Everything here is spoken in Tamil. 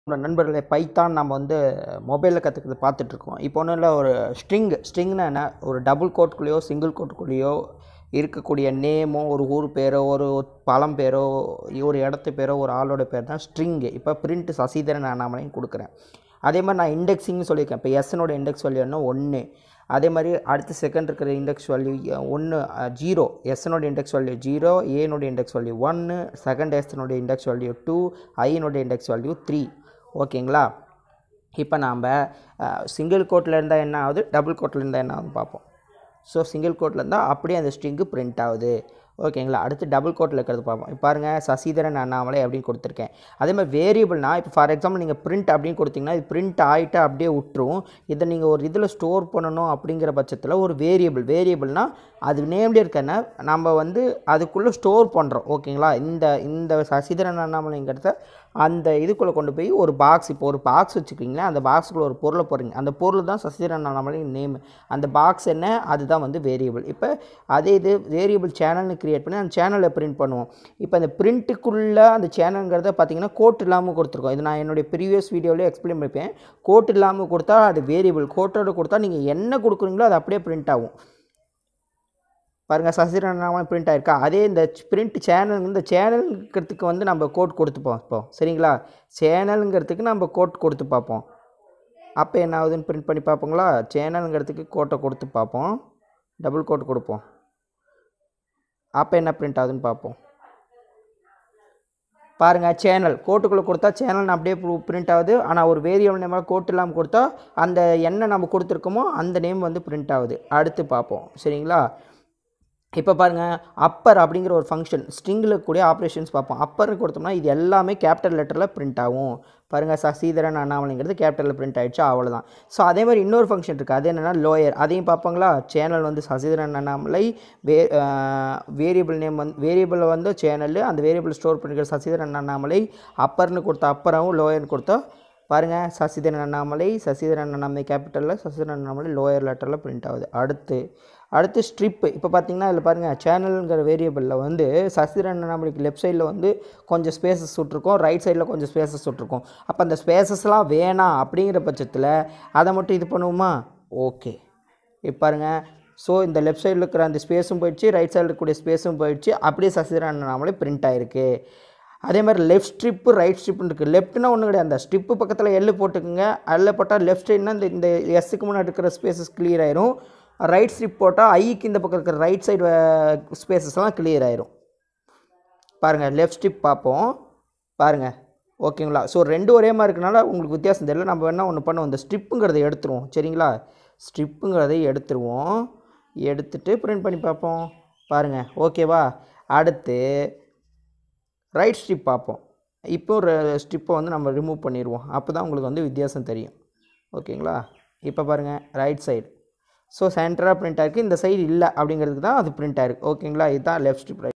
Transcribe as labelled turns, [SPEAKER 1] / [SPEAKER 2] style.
[SPEAKER 1] நம்ம நண்பர்களே பைத்தான் நம்ம வந்து மொபைலில் கற்றுக்கிறது பார்த்துட்ருக்கோம் இப்போ ஒன்றும் இல்லை ஒரு ஸ்ட்ரிங் ஸ்ட்ரிங்னா என்ன ஒரு டபுள் கோட்குள்ளேயோ சிங்கிள் கோட்குள்ளேயோ இருக்கக்கூடிய நேமோ ஒரு ஊர் பேரோ ஒரு பழம் பேரோ ஒரு இடத்து பேரோ ஒரு ஆளோட பேர் தான் ஸ்ட்ரிங்கு இப்போ பிரிண்ட் சசிதரன் அண்ணாமலையும் கொடுக்குறேன் அதே மாதிரி நான் இண்டெக்ஸிங்னு சொல்லியிருக்கேன் இப்போ எஸ்னோட இண்டெக்ஸ் வேல்யூ என்ன ஒன்று அதே மாதிரி அடுத்து செகண்ட் இருக்கிற இண்டெக்ஸ் வேல்யூ ஒன்று ஜீரோ எஸ்னோட இண்டெக்ஸ் வேல்யூ ஜீரோ ஏனோட இண்டெக்ஸ் வேல்யூ ஒன்று செகண்ட் எஸ்னோட இண்டெக்ஸ் வேல்யூ டூ ஐனோட இண்டெக்ஸ் வேல்யூ த்ரீ ஓகேங்களா இப்போ நாம் சிங்கிள் கோட்டில் இருந்தால் என்ன ஆகுது டபுள் கோட்டில் இருந்தால் என்ன ஆகுதுன்னு பார்ப்போம் ஸோ சிங்கிள் கோட்டில் இருந்தால் அப்படியே அந்த ஸ்ட்ரிங்கு பிரிண்ட் ஆகுது ஓகேங்களா அடுத்து டபுள் கோட்டில் இருக்கிறது பார்ப்போம் இப்போ பாருங்கள் சசிதரன் அண்ணாமலை அப்படின்னு கொடுத்துருக்கேன் அதே மாதிரி வேரியபிள்னா இப்போ ஃபார் எக்ஸாம்பிள் நீங்கள் பிரிண்ட் அப்படின்னு கொடுத்தீங்கன்னா இது பிரிண்ட் ஆகிட்டு அப்படியே விட்டுரும் இதை நீங்கள் ஒரு இதில் ஸ்டோர் பண்ணணும் அப்படிங்கிற பட்சத்தில் ஒரு வேரியபிள் வேரியபிள்னால் அது நேம்லேயே இருக்கன நம்ம வந்து அதுக்குள்ளே ஸ்டோர் பண்ணுறோம் ஓகேங்களா இந்த இந்த சசிதரன் அண்ணாமலைங்கிறத அந்த இதுக்குள்ளே கொண்டு போய் ஒரு பாக்ஸ் இப்போ ஒரு பாக்ஸ் வச்சுக்கிங்களேன் அந்த பாக்ஸுக்குள்ளே ஒரு பொருளை போடுறீங்க அந்த பொருள் தான் சசிதரன் அண்ணாமலை நேம் அந்த பாக்ஸ் என்ன அதுதான் வந்து வேரியபிள் இப்போ அதே இது வேரியபிள் சேனல்னு க்ரியேட் பண்ணி அந்த சேனலை பிரிண்ட் பண்ணுவோம் இப்போ அந்த பிரிண்ட்டுக்குள்ளே அந்த சேனல்ங்கிறத பார்த்தீங்கன்னா கோட் இல்லாமல் கொடுத்துருக்கோம் இது நான் என்னுடைய ப்ரீவியஸ் வீடியோவிலே எக்ஸ்பிளைன் பண்ணிப்பேன் கோட் இல்லாமல் கொடுத்தா அது வேரியபிள் கோட்டோட கொடுத்தா நீங்கள் என்ன கொடுக்குறீங்களோ அது அப்படியே பிரிண்ட் ஆகும் பாருங்கள் சசிரன் அண்ணாமலை பிரிண்ட் ஆயிருக்கா அதே இந்த பிரிண்ட் சேனல் இந்த சேனலுங்கிறதுக்கு வந்து நம்ம கோட் கொடுத்து பார்ப்போம் சரிங்களா சேனலுங்கிறதுக்கு நம்ம கோட் கொடுத்து பார்ப்போம் அப்போ என்ன ஆகுதுன்னு பிரிண்ட் பண்ணி பார்ப்போங்களா சேனலுங்கிறதுக்கு கோட்டை கொடுத்து பார்ப்போம் டபுள் கோட் கொடுப்போம் அப்போ என்ன பிரிண்ட் ஆகுதுன்னு பார்ப்போம் பாருங்கள் சேனல் கோட்டுக்குள்ளே கொடுத்தா சேனல் அப்படியே பிரிண்ட் ஆகுது ஆனால் ஒரு வேரியபிள் நேமாக கோட் இல்லாமல் கொடுத்தா அந்த என்ன நம்ம கொடுத்துருக்கோமோ அந்த நேம் வந்து பிரிண்ட் ஆகுது அடுத்து பார்ப்போம் சரிங்களா இப்போ பாருங்கள் அப்பர் அப்படிங்கிற ஒரு ஃபங்க்ஷன் ஸ்ட்ரிங்கில் கூடிய ஆப்ரேஷன்ஸ் பார்ப்போம் அப்பர் கொடுத்தோம்னா இது எல்லாமே கேபிட்டல் லெட்டரில் பிரிண்ட் ஆகும் பாருங்கள் சசிதரன் அண்ணாமலைங்கிறது கேபிட்டலில் பிரிண்ட் ஆகிடுச்சு அவ்வளோதான் ஸோ அதே மாதிரி இன்னொரு ஃபங்க்ஷன் இருக்குது அது என்னென்னா லோயர் அதையும் பார்ப்பாங்களா சேனல் வந்து சசிதரன் அண்ணாமலை வே வேரியபிள் நேம் வந்து வேரியபிளில் வந்து சேனல் அந்த வேரியபிள் ஸ்டோர் பண்ணிக்கிற சசிதரன் அண்ணாமலை அப்பர்னு கொடுத்தா அப்பராகவும் லோயர்னு கொடுத்தா பாருங்கள் சசிதரன் அண்ணாமலை சசிதரன் அண்ணாமலை கேபிட்டலில் சசிதரன் அண்ணாமலை லோயர் லெட்டரில் பிரிண்ட் ஆகுது அடுத்து அடுத்து ஸ்ட்ரிப்பு இப்போ பார்த்தீங்கன்னா இதில் பாருங்கள் சேனலுங்கிற வேரியபிளில் வந்து சசிதரன் அண்ணாமலைக்கு லெஃப்ட் சைடில் வந்து கொஞ்சம் ஸ்பேசஸ் விட்ருக்கோம் ரைட் சைடில் கொஞ்சம் ஸ்பேசஸ் விட்ருக்கோம் அப்போ அந்த ஸ்பேசஸ்லாம் வேணாம் அப்படிங்கிற பட்சத்தில் அதை மட்டும் இது பண்ணுவோமா ஓகே இப்போ பாருங்கள் ஸோ இந்த லெஃப்ட் சைடில் இருக்கிற அந்த ஸ்பேஸும் போயிடுச்சு ரைட் சைடில் இருக்கக்கூடிய ஸ்பேஸும் போயிடுச்சு அப்படியே சசிதரன் அண்ணாமலை பிரிண்ட் ஆகிருக்கு அதே மாதிரி லெஃப்ட் ஸ்ட்ரிப்பு ரைட் ஸ்ட்ரிப்புன்னு இருக்குது லெஃப்ட்னா ஒன்றும் கிடையாது அந்த ஸ்ட்ரிப்பு பக்கத்தில் எல்லு போட்டுக்கோங்க அதில் போட்டால் லெஃப்ட் சைட்னா இந்த இந்த எஸ்ஸுக்கு முன்னாடி இருக்கிற ஸ்பேசஸ் கிளியர் ஆயிரும் ரைட் ஸ்ட்ரிப் போட்டால் ஐக்கு இந்த பக்கம் இருக்கிற ரைட் சைடு ஸ்பேசஸ்லாம் கிளியர் ஆயிரும் பாருங்கள் லெஃப்ட் ஸ்ட்ரிப் பார்ப்போம் பாருங்கள் ஓகேங்களா ஸோ ரெண்டு ஒரே மாதிரி இருக்கனால உங்களுக்கு வித்தியாசம் தெரியல நம்ம வேணால் ஒன்று பண்ணுவோம் இந்த ஸ்ட்ரிப்புங்கிறத எடுத்துருவோம் சரிங்களா ஸ்ட்ரிப்புங்கிறதை எடுத்துருவோம் எடுத்துட்டு பிரிண்ட் பண்ணி பார்ப்போம் பாருங்கள் ஓகேவா அடுத்து ரைட் ஸ்ட்ரிப் பார்ப்போம் இப்போ ஒரு ஸ்ட்ரிப்பை வந்து நம்ம ரிமூவ் பண்ணிடுவோம் அப்போ தான் உங்களுக்கு வந்து வித்தியாசம் தெரியும் ஓகேங்களா இப்போ பாருங்கள் ரைட் சைடு ஸோ சென்டராக பிரிண்ட் ஆகிருக்கு இந்த சைடு இல்லை அப்படிங்கிறதுக்கு தான் அது பிரிண்ட் ஆகிருக்கு ஓகேங்களா இதுதான் லெஃப்ட் ஸ்ட்ரிப் ரைட்